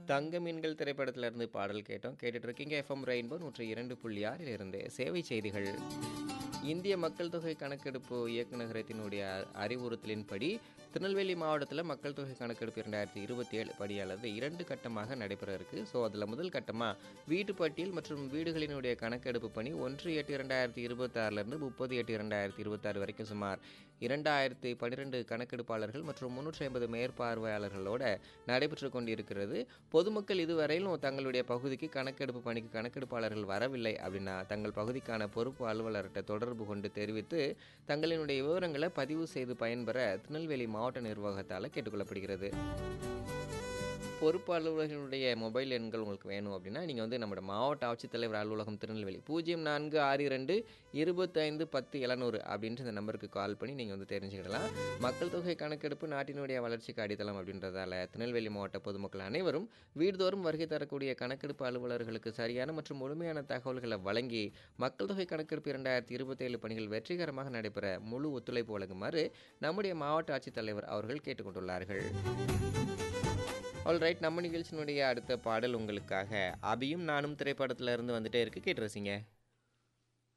தங்க மீன்கள் திரைப்படத்துல இருந்து பாடல் கேட்டோம் கேட்டுட்டு இருக்கீங்க எஃப்எம் ரெயின்போ நூற்றி இரண்டு புள்ளி ஆறில் இருந்து சேவை செய்திகள் இந்திய மக்கள் தொகை கணக்கெடுப்பு இயக்குநரகத்தினுடைய அ- அறிவுறுத்தலின்படி திருநெல்வேலி மாவட்டத்தில் மக்கள் தொகை கணக்கெடுப்பு இரண்டாயிரத்தி இருபத்தி ஏழு படியானது இரண்டு கட்டமாக நடைபெற இருக்கு ஸோ அதில் முதல் கட்டமாக வீட்டு பட்டியல் மற்றும் வீடுகளினுடைய கணக்கெடுப்பு பணி ஒன்று எட்டு இரண்டாயிரத்தி இருபத்தாறுலேருந்து முப்பது எட்டு இரண்டாயிரத்தி இருபத்தாறு வரைக்கும் சுமார் இரண்டாயிரத்தி பன்னிரெண்டு கணக்கெடுப்பாளர்கள் மற்றும் முன்னூற்றி ஐம்பது மேற்பார்வையாளர்களோட நடைபெற்று கொண்டிருக்கிறது பொதுமக்கள் இதுவரையிலும் தங்களுடைய பகுதிக்கு கணக்கெடுப்பு பணிக்கு கணக்கெடுப்பாளர்கள் வரவில்லை அப்படின்னா தங்கள் பகுதிக்கான பொறுப்பு அலுவலர்கிட்ட தொடர்பு கொண்டு தெரிவித்து தங்களினுடைய விவரங்களை பதிவு செய்து பயன்பெற திருநெல்வேலி மாவட்ட நிர்வாகத்தால் கேட்டுக்கொள்ளப்படுகிறது பொறுப்பு அலுவலர்களுடைய மொபைல் எண்கள் உங்களுக்கு வேணும் அப்படின்னா நீங்கள் வந்து நம்மளோட மாவட்ட ஆட்சித்தலைவர் அலுவலகம் திருநெல்வேலி பூஜ்ஜியம் நான்கு ஆறு ரெண்டு இருபத்தைந்து பத்து எழுநூறு அப்படின்ற இந்த நம்பருக்கு கால் பண்ணி நீங்கள் வந்து தெரிஞ்சுக்கிடலாம் மக்கள் தொகை கணக்கெடுப்பு நாட்டினுடைய வளர்ச்சிக்கு அடித்தளம் அப்படின்றதால திருநெல்வேலி மாவட்ட பொதுமக்கள் அனைவரும் வீடுதோறும் வருகை தரக்கூடிய கணக்கெடுப்பு அலுவலர்களுக்கு சரியான மற்றும் முழுமையான தகவல்களை வழங்கி மக்கள் தொகை கணக்கெடுப்பு இரண்டாயிரத்தி இருபத்தேழு பணிகள் வெற்றிகரமாக நடைபெற முழு ஒத்துழைப்பு வழங்குமாறு நம்முடைய மாவட்ட ஆட்சித்தலைவர் அவர்கள் கேட்டுக்கொண்டுள்ளார்கள் ஆல்ரைட் நம்ம நிகழ்ச்சியினுடைய அடுத்த பாடல் உங்களுக்காக அபியும் நானும் திரைப்படத்துல இருந்து வந்துட்டே இருக்கு கேட்டு ரசிங்க